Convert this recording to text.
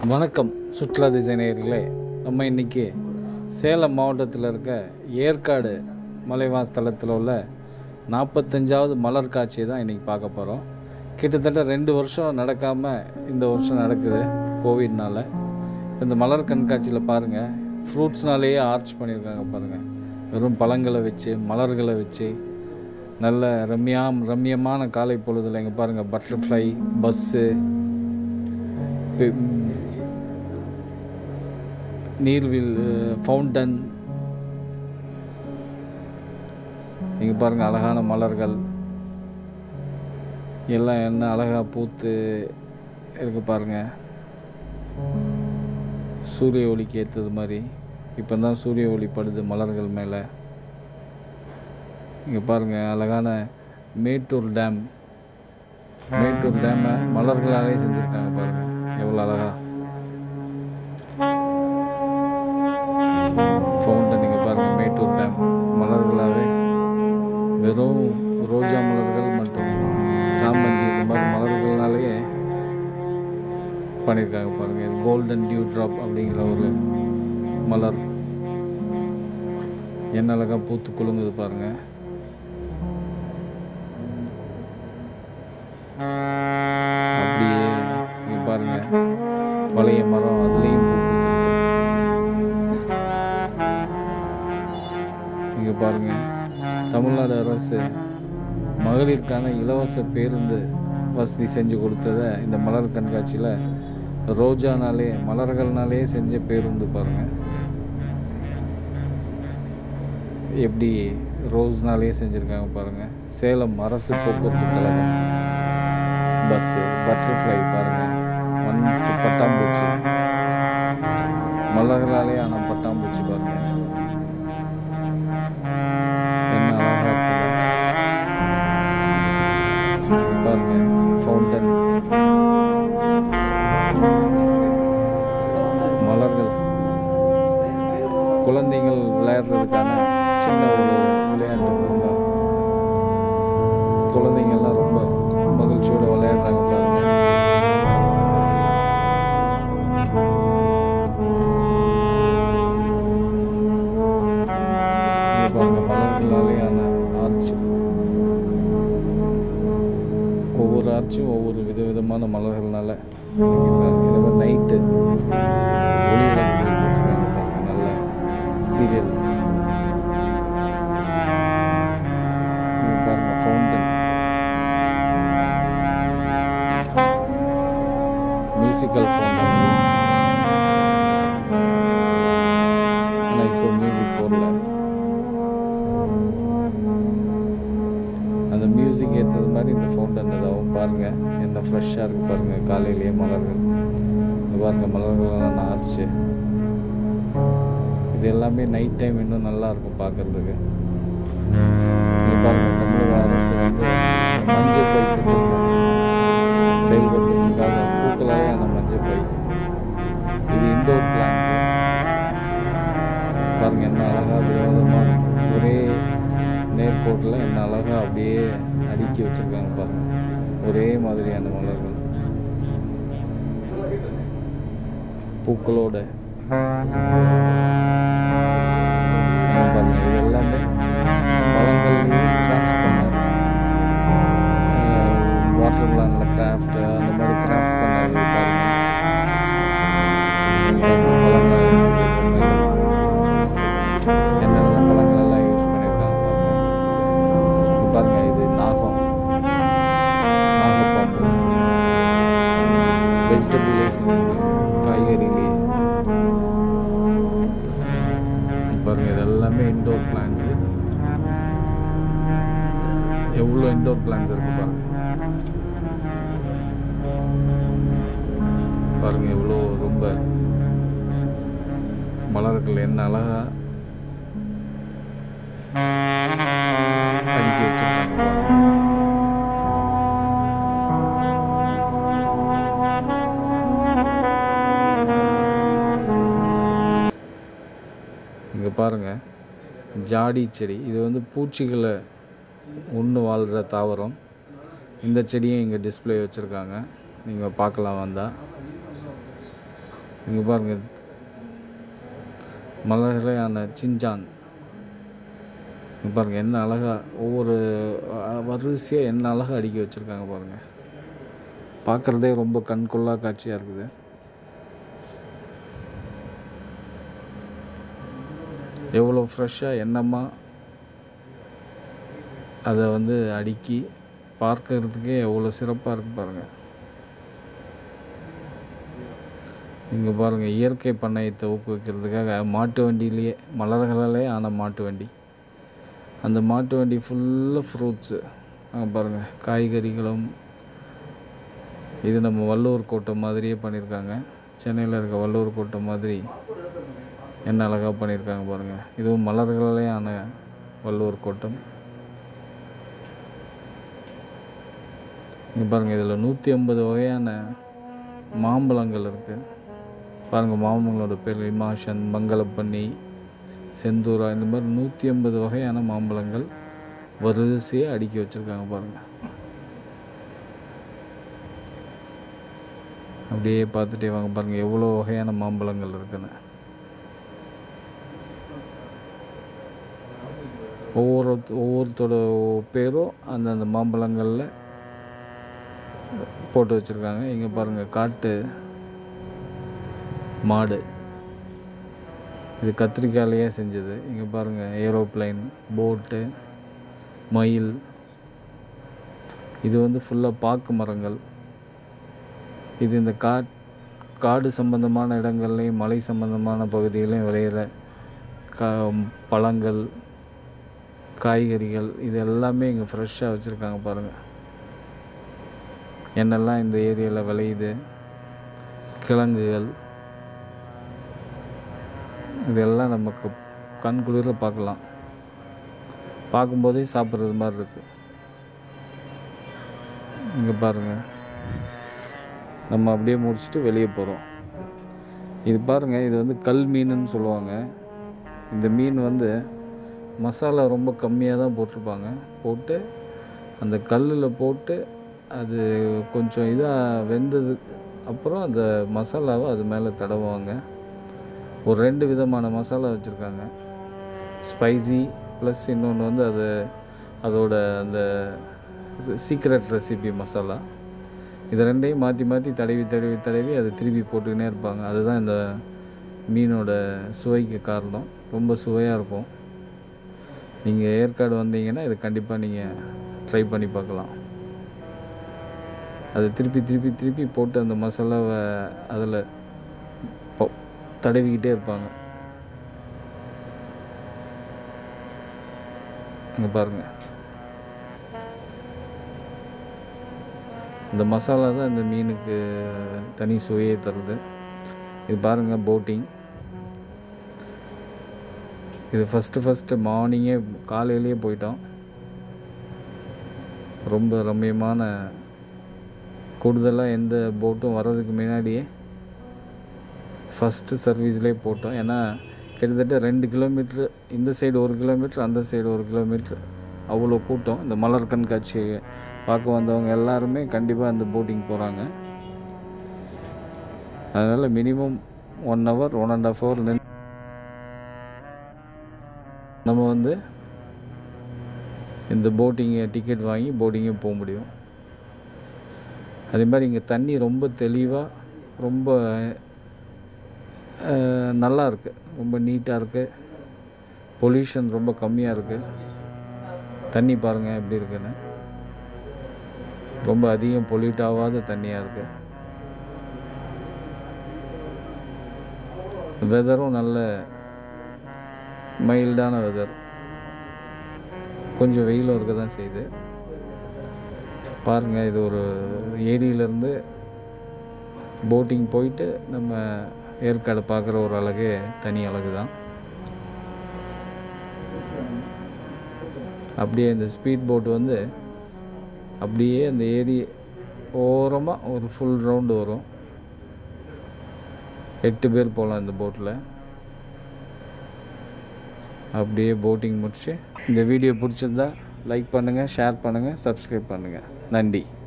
வணக்கம் சுற்றுலா டிசைனர்களே நம்ம இன்றைக்கி சேலம் மாவட்டத்தில் இருக்க ஏற்காடு மலைவாச உள்ள நாற்பத்தஞ்சாவது மலர் காட்சி தான் இன்றைக்கி பார்க்க போகிறோம் கிட்டத்தட்ட ரெண்டு வருஷம் நடக்காமல் இந்த வருஷம் நடக்குது கோவிட்னால இந்த மலர் கண்காட்சியில் பாருங்கள் ஃப்ரூட்ஸ்னாலேயே ஆர்ச் பண்ணியிருக்காங்க பாருங்கள் வெறும் பழங்களை வச்சு மலர்களை வச்சு நல்ல ரம்யாம் ரம்யமான காலை பொழுதில் இங்கே பாருங்கள் பட்டர்ஃப்ளை பஸ்ஸு நீர்வில் ஃபவுண்டன் இங்கே பாருங்கள் அழகான மலர்கள் எல்லாம் என்ன அழகாக பூத்து இருக்கு பாருங்கள் சூரிய ஒளிக்கு ஏற்றது மாதிரி இப்போ தான் சூரிய ஒளி படுது மலர்கள் மேலே இங்கே பாருங்கள் அழகான மேட்டூர் டேம் மேட்டூர் டேமை மலர்களாலே செஞ்சுருக்காங்க பாருங்கள் எவ்வளோ அழகா ஃபவுண்டன் நீங்கள் பாருங்கள் மேட்டூர் டேம் மலர்களாகவே வெறும் ரோஜா மலர்கள் மற்றும் சாமந்தி இந்த மாதிரி மலர்களாலேயே பண்ணியிருக்காங்க பாருங்கள் கோல்டன் டியூ ட்ராப் அப்படிங்கிற ஒரு மலர் என்ன அழகாக பூத்து குலுங்குது பாருங்கள் அப்படியே இங்கே பாருங்க பழைய மரம் அதுலேயும் பூ பூத்திருக்கு இங்கே பாருங்க தமிழ்நாடு அரசு மகளிருக்கான இலவச பேருந்து வசதி செஞ்சு கொடுத்ததை இந்த மலர் கண்காட்சியில் ரோஜானாலே மலர்கள்னாலே செஞ்ச பேருந்து பாருங்க எப்படி ரோஸ்னாலே செஞ்சுருக்காங்க பாருங்கள் சேலம் அரசு போக்குவரத்து கழகம் பஸ்ஸு பட்டர்ஃப்ளை பாருங்கள் மண்ணுக்கு பட்டாம்பூச்சி மலர்களாலே ஆன பட்டாம்பூச்சி பாருங்க என்ன அழகாக இருக்குது பாருங்க ஃபவுண்டன் மலர்கள் குழந்தைகள் விளையாடுறதுக்கான சின்ன ஒரு விளையாட்டு பூங்கா குழந்தைங்கள்லாம் ரொம்ப மகிழ்ச்சியோட விளையாடுறாங்க பாருங்க இங்க பாருங்க மலர்களாலேயான ஆர்ச் ஒவ்வொரு ஆர்ச்சும் ஒவ்வொரு விதவிதமான மலர்கள்னால பண்ணியிருக்காங்க இதே மாதிரி நைட்டு ஒளி விளக்குகள் போட்டிருக்காங்க பாருங்க நல்ல சீரியல் பாருங்க ஃபவுண்டன் மியூசிக்கல் ஃபவுண்டன் ஆனால் இப்போ மியூசிக் போடல அந்த மியூசிக் ஏற்றது மாதிரி இந்த ஃபவுண்டன் இதாகவும் பாருங்கள் என்ன ஃப்ரெஷ்ஷாக இருக்குது பாருங்கள் காலையிலேயே மலர்கள் இது பாருங்கள் மலர்களெல்லாம் ஆச்சு இது எல்லாமே நைட் டைம் இன்னும் நல்லா இருக்கும் பார்க்குறதுக்கு இங்கே பாருங்கள் தமிழக அரசு வந்து மஞ்சள் பை திட்டத்தை செயல்படுத்துறதுக்காக பூக்களால் அந்த மஞ்சள் பை இது இண்டோர் பிளான்ஸு பாருங்கள் என்ன அழகாக விதவிதமாக ஒரே நேர்கோட்டில் என்ன அழகாக அப்படியே அடுக்கி வச்சுருக்காங்க பாருங்கள் ஒரே மாதிரியான மலர்கள் பூக்களோட இங்க பாருங்க இது எல்லாமே பழங்கள்லேயும் கிராஃப்ட் பண்ண வாட்டர் பிளானில் கிராஃப்ட் அந்த மாதிரி கிராஃப்ட் பண்ணது பாருங்க இங்க பாருங்க, பழங்களால செஞ்ச பொம்மைகள் என்னென்ன பழங்களெல்லாம் யூஸ் பண்ணியிருக்காங்க பாருங்க இங்க பாருங்க இது நாகம் நாகப்பாம்பு வெஜிடபிள்லேயே செஞ்சுருக்காங்க காய்கறிலேயே பாருங்க இது எல்லாமே இண்டோர் பிளான்ஸு எவ்வளோ இண்டோர் பிளான்ஸ் இருக்கு பாருங்க பாருங்க எவ்வளோ ரொம்ப மலர்கள் என்ன அழகா அடுக்கி வச்சிருக்காங்க பாருங்க இங்கே பாருங்கள் ஜாடி செடி இது வந்து பூச்சிகளை உண்ணு வாழ்கிற தாவரம் இந்த செடியும் இங்கே டிஸ்ப்ளே வச்சுருக்காங்க நீங்கள் பார்க்கலாம் வந்தால் இங்கே பாருங்கள் மலர்களையான சிஞ்சான் இங்கே பாருங்கள் என்ன அழகாக ஒவ்வொரு அஹ், வரிசையாக என்ன அழகாக அடுக்கி வச்சுருக்காங்க பாருங்கள் பார்க்குறதே ரொம்ப கண்கொள்ளா காட்சியாக இருக்குது எவ்வளோ ஃப்ரெஷ்ஷாக எண்ணமாக அதை வந்து அடுக்கி பார்க்கறதுக்கே எவ்வளோ சிறப்பாக இருக்கு பாருங்கள் இங்கே பாருங்கள் இயற்கை பண்ணையத்தை ஊக்குவிக்கிறதுக்காக மாட்டு வண்டியிலேயே மலர்களாலே ஆன மாட்டு வண்டி அந்த மாட்டு வண்டி ஃபுல்லாக ஃப்ரூட்ஸு அங்கே பாருங்கள் காய்கறிகளும் இது நம்ம வள்ளுவர் கோட்டை மாதிரியே பண்ணியிருக்காங்க சென்னையில் இருக்க வள்ளுவர் கோட்டை மாதிரி என்ன அழகாக பண்ணியிருக்காங்க பாருங்கள் இதுவும் மலர்களாலே ஆன வள்ளுவர் கோட்டம் இங்கே பாருங்கள் இதில் நூற்றி ஐம்பது வகையான மாம்பழங்கள் இருக்குது பாருங்கள் மாம்பழங்களோட பேர் இமாஷன் மங்களப்பன்னி செந்தூரா இந்த மாதிரி நூற்றி ஐம்பது வகையான மாம்பழங்கள் வரிசையாக அடுக்கி வச்சுருக்காங்க பாருங்கள் அப்படியே பார்த்துட்டே வாங்க பாருங்கள் எவ்வளோ வகையான மாம்பழங்கள் இருக்குன்னு ஒவ்வொரு ஒவ்வொருத்தோட பேரும் அந்தந்த மாம்பழங்களில் போட்டு வச்சுருக்காங்க இங்கே பாருங்கள் காட்டு மாடு இது கத்திரிக்காயிலேயே செஞ்சது இங்கே பாருங்கள் ஏரோப்ளைன் போட்டு மயில் இது வந்து ஃபுல்லாக பாக்கு மரங்கள் இது இந்த கா காடு சம்பந்தமான இடங்கள்லையும் மலை சம்பந்தமான பகுதிகளையும் விளையிற கா பழங்கள் காய்கறிகள் இது எல்லாமே இங்கே ஃப்ரெஷ்ஷாக வச்சுருக்காங்க பாருங்கள் என்னெல்லாம் இந்த ஏரியாவில் விளையுது கிழங்குகள் இதெல்லாம் நமக்கு கண் குளிர பார்க்கலாம் பார்க்கும்போதே சாப்பிட்றது மாதிரி இருக்குது இங்கே பாருங்கள் நம்ம அப்படியே முடிச்சுட்டு வெளியே போகிறோம் இது பாருங்கள் இது வந்து கல் மீனுன்னு சொல்லுவாங்க இந்த மீன் வந்து மசாலா ரொம்ப கம்மியாக தான் போட்டிருப்பாங்க போட்டு அந்த கல்லில் போட்டு அது கொஞ்சம் இதாக வெந்தது அப்புறம் அந்த மசாலாவை அது மேலே தடவுவாங்க ஒரு ரெண்டு விதமான மசாலா வச்சுருக்காங்க ஸ்பைசி ப்ளஸ் இன்னொன்று வந்து அது அதோட அந்த சீக்ரெட் ரெசிபி மசாலா இது ரெண்டையும் மாற்றி மாற்றி தடவி தடவி தடவி அதை திருப்பி போட்டுக்கினே இருப்பாங்க அதுதான் இந்த மீனோட சுவைக்கு காரணம் ரொம்ப சுவையாக இருக்கும் நீங்கள் ஏற்காடு வந்தீங்கன்னா இது கண்டிப்பாக நீங்கள் ட்ரை பண்ணி பார்க்கலாம் அதை திருப்பி திருப்பி திருப்பி போட்டு அந்த மசாலாவை அதில் ப- தடவிக்கிட்டே இருப்பாங்க இங்கே பாருங்கள் இந்த மசாலா தான் இந்த மீனுக்கு தனி சுவையை தருது இது பாருங்கள் போட்டிங் இது ஃபஸ்ட்டு ஃபஸ்ட்டு மார்னிங்கே காலையிலேயே போயிட்டோம் ரொம்ப ரம்மியமான கூடுதலாக எந்த போட்டும் வர்றதுக்கு முன்னாடியே ஃபஸ்ட்டு சர்வீஸ்லேயே போட்டோம் ஏன்னா கிட்டத்தட்ட ரெண்டு கிலோமீட்ரு இந்த சைடு ஒரு கிலோமீட்ரு அந்த சைடு ஒரு கிலோமீட்ரு அவ்வளோ கூட்டம் இந்த மலர் கண்காட்சி பார்க்க வந்தவங்க எல்லாருமே கண்டிப்பாக அந்த போட்டிங் போகிறாங்க அதனால் minimum one hour one and half hour நின்று நம்ம வந்து இந்த போட்டிங்கை டிக்கெட் வாங்கி போட்டிங்கே போக முடியும் அதே மாதிரி இங்கே தண்ணி ரொம்ப தெளிவாக ரொம்ப அஹ், நல்லா இருக்குது ரொம்ப நீட்டாக இருக்குது பொல்யூஷன் ரொம்ப கம்மியாக இருக்குது தண்ணி பாருங்கள் எப்படி இருக்குன்னு ரொம்ப அதிகம் பொல்யூட் ஆகாத தண்ணியாக இருக்குது வெதரும் நல்ல மைல்டான வெதர் கொஞ்சம் வெயிலும் இருக்க தான் செய்யுது பாருங்கள் இது ஒரு ஏரியிலேருந்து போட்டிங் போயிட்டு நம்ம ஏற்காடு பார்க்குற ஒரு அழகே தனி அழகு தான் அப்படியே இந்த ஸ்பீட் போட் வந்து அப்படியே அந்த ஏரி ஓரமாக ஒரு ஃபுல் ரவுண்டு வரும் எட்டு பேர் போகலாம் இந்த போட்டில் அப்படியே போட்டிங் முடிச்சு இந்த வீடியோ பிடிச்சிருந்தா லைக் பண்ணுங்கள் ஷேர் பண்ணுங்கள் சப்ஸ்கிரைப் பண்ணுங்கள் நன்றி